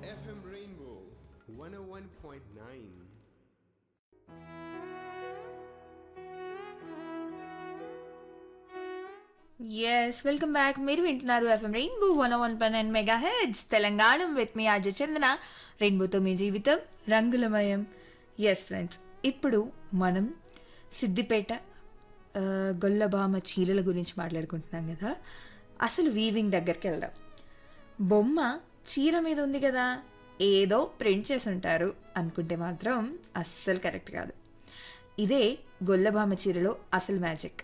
FM Rainbow 101.9. Yes welcome back మీరు వింటున్నారు FM Rainbow one one fun and mega heads Telangana with మీ అజయ్ చందన రెయిన్బోతో మీ జీవితం రంగులమయం ఎస్ ఫ్రెండ్స్ ఇప్పుడు మనం సిద్దిపేట ఆ, గొల్లభామ చీరల గురించి మాట్లాడుకుంటున్నాం కదా అసలు వీవింగ్ దగ్గరికి వెళ్దాం బొమ్మ చీర మీద ఉంది కదా ఏదో ప్రింట్ చేసి ఉంటారు అనుకుంటే మాత్రం అస్సలు కరెక్ట్ కాదు ఇదే గొల్లభామ చీరలో అసలు మ్యాజిక్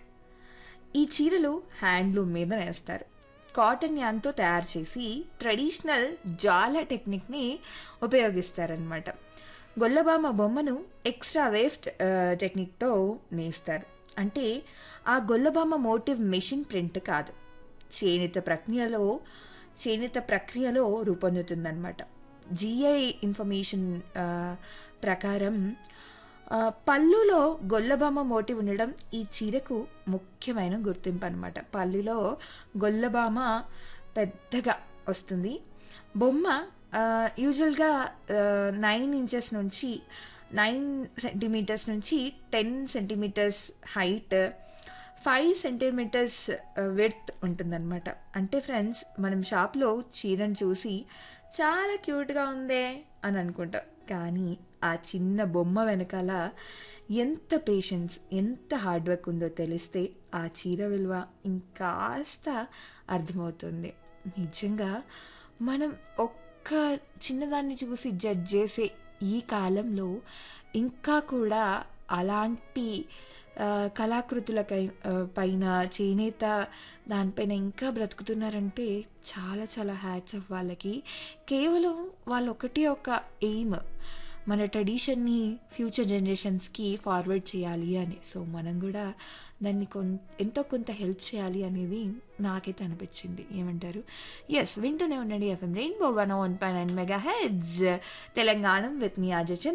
ఈ చీరలు హ్యాండ్లూమ్ మీద నేస్తారు కాటన్ యాన్తో తయారు చేసి ట్రెడిషనల్ జాల టెక్నిక్ని ఉపయోగిస్తారనమాట గొల్లబామ బొమ్మను ఎక్స్ట్రా వేఫ్ట్ టెక్నిక్తో నేస్తారు అంటే ఆ గొల్లబామ మోటివ్ మెషిన్ ప్రింట్ కాదు చేనేత ప్రక్రియలో చేనేత ప్రక్రియలో రూపొందుతుందన్నమాట జిఐ ఇన్ఫర్మేషన్ ఆ, ప్రకారం ఆ, పళ్ళులో గొల్లబామ మోటివ్ ఉండడం ఈ చీరకు ముఖ్యమైన గుర్తింపు అనమాట పళ్ళులో గొల్లబామ పెద్దగా వస్తుంది బొమ్మ ఆ, యూజువల్గా నైన్ ఇంచెస్ నుంచి నైన్ సెంటీమీటర్స్ నుంచి ten centimetres height five centimetres width ఉంటుందన్నమాట అంటే ఫ్రెండ్స్ మనం షాప్లో చీరను చూసి చాలా క్యూట్గా ఉందే అని అనుకుంటాం కానీ ఆ చిన్న బొమ్మ వెనకాల ఎంత పేషెన్స్ ఎంత హార్డ్ వర్క్ ఉందో తెలిస్తే ఆ చీర విలువ ఇంకాస్త అర్థమవుతుంది నిజంగా మనం ఒక్క చిన్నదాన్ని చూసి జడ్జ్ చేసే ఈ కాలంలో ఇంకా కూడా అలాంటి ఆ, కళాకృతులకై ఆ, పైన చేనేత దానిపైన ఇంకా బ్రతుకుతున్నారంటే చాలా చాలా హ్యాట్స్ ఆఫ్ వాళ్ళకి కేవలం వాళ్ళు ఒకటి ఒక ఎయిమ్ మన ట్రెడిషన్ని ఫ్యూచర్ జనరేషన్స్కి ఫార్వర్డ్ చేయాలి అని సో మనం కూడా దాన్ని కొం ఎంతో కొంత హెల్ప్ చేయాలి అనేది నాకైతే అనిపించింది ఏమంటారు ఎస్ వింటూనే ఉండండి FM Rainbow one one fun and mega heads Telangana with మీ అజయ్ చంద్ర